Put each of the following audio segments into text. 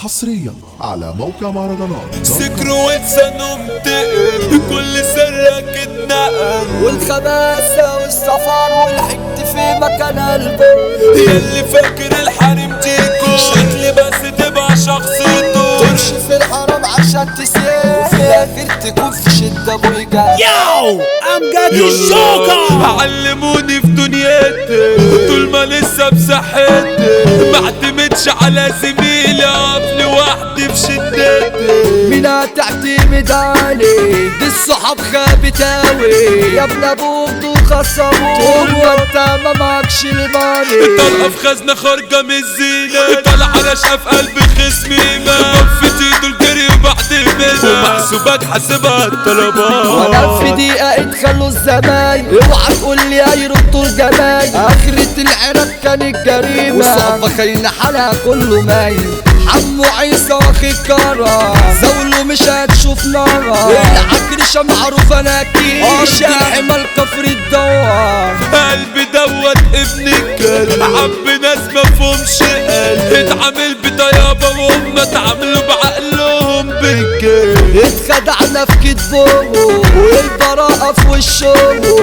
حصريا على موقع مهرجانات سكر ولسانه متقل كل سرك اتنقل والخباثة والسفر والحد في مكان قلبه ياللي فاكر الحريم ديكو شكل بس تبقى شخصيته تمشي في الحرام عشان تسير وفي الآخر تكون في شدة بويجا Yo, I'm Gagi يلا Shoka. علموني في دنيتي طول ما لسه بصحتي ما اعتمدش على زميلي اقف لوحدي في شدتي مين هتعتمد عليه دي الصحاب خابت اوي يا ابن ابوك دول خصموك طول ما انت ما معكش الماني طلقة في خزنة خارجة من الزينة طلع على شاف قلب خصمي ما وقفت ايده الجري وبعد منها ومحسوبك حاسبها الطلبات وانا في دقيقة اتخلوا الزمان اوعى تقول لي هيردوا الجمال اخرة العراق كانت جريمة والصحبة خاينة حالها كله مايل حمو عيسى واخي كرة زولو مش هتشوف نارا العكرشة معروفة انا كيشة الحمل كفر الدوار قلبي دوت ابن الكلب عم ناس مفهومش قلب اتعامل بطيابة وهم اتعاملوا بعقلهم بالكلب اتخدعنا في كتبه والبراءة في وشه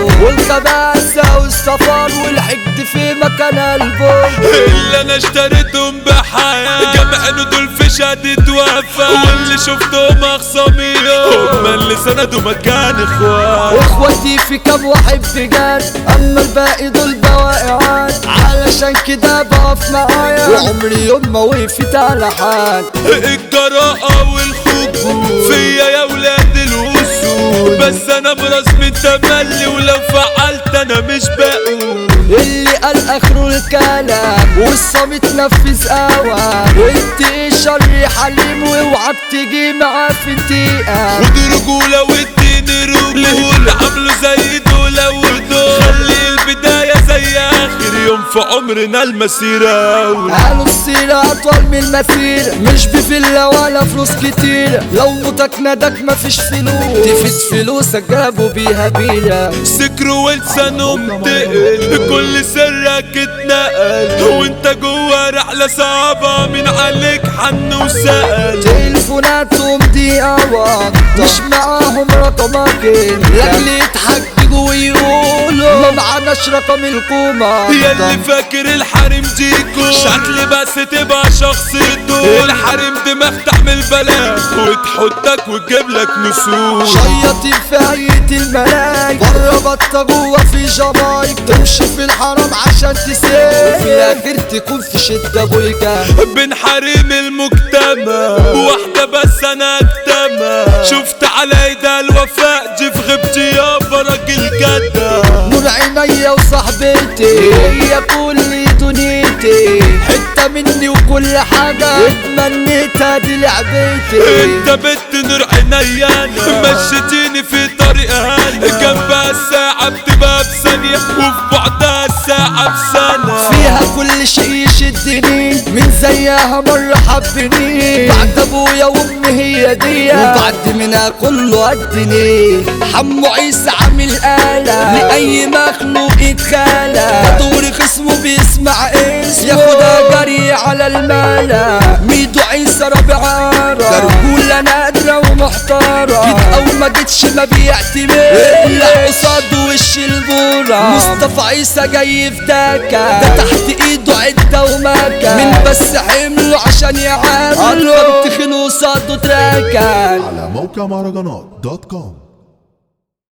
والخباثة والسفر والحقد في مكان قلبه اللي انا اشتريتهم بحياة جمعنا دول في شهادة وفاة واللي شفتهم اخصاميهم هم اللي سندوا مكان اخوان اخواتي في كام واحد بجد اما الباقي دول بواقعات علشان كده بقف معايا وعمري يوم ما وقفت على حد الجراءة والخجول فيا يا ولاد الوصول بس انا براس من تملي ولو فعلت انا مش بقول اللي قال اخره الكلام والصمت نفذ اوام وانت ايه شر حليم واوعى تيجي معاه في انتقام ودي رجولة واديني رجولة عامله زي دول ودول خلي البداية زي آخر يوم في عمرنا المسيرة قالوا السيرة أطول من المسيرة مش بفلة ولا فلوس كتير لو موتك ندك مفيش فلوس تفيد فلوسك جابوا بيها بيرة سكر ولسانه متقل كل سرك اتنقل وانت جوا رحلة صعبة من عليك حن وسأل تليفوناتهم دي أوقات مش معاهم رقمك لاجل يتحججوا ويقولوا ما معناش رقم الكومة ياللي فاكر الحريم ديكو شكل بس تبقى شخصيته الحريم دماغ تحمل بلاك وتحطك وتجيب لك نسوش شياطين في هيئة الملاك بره بطة جوه في جمايك تمشي في الحرام عشان تسير وفي الآخر تكون في شدة بويجا بين حريم المجتمع واحدة بس انا اجتمع شفت على ايدها الوفاء دي في غيبتي يابا راجل جدع نور عينيا وصاحبتي هي كل دنيتي حتة مني وكل حاجة اتمنيتها دي لعبتي انت بنت نور عينيا انا مشيتيني في طريق هنا جنبها الساعة بتبقى بثانية وفي بعدها الساعة بسنة فيها كل شيء يشدني من زيها مرة حبني بعد ابويا وامي هي دي وبعد منها كله قدني حمو عيسى عامل آلة لأي مخلوق يتخالى دوري خصمه بيسمع اسمه ياخدها جري على الملا ميدو عيسى رابع عارة ده رجولة نادرة ومحتارة جيت أو ما جيتش ما بيعتمد لا قصاده وش البورة مصطفى عيسى جاي في داكا ده تحت ايده عدة ومكة من بس حمله عشان يعامله أكتر تخين قصاده تراكن على موقع مهرجانات دوت كوم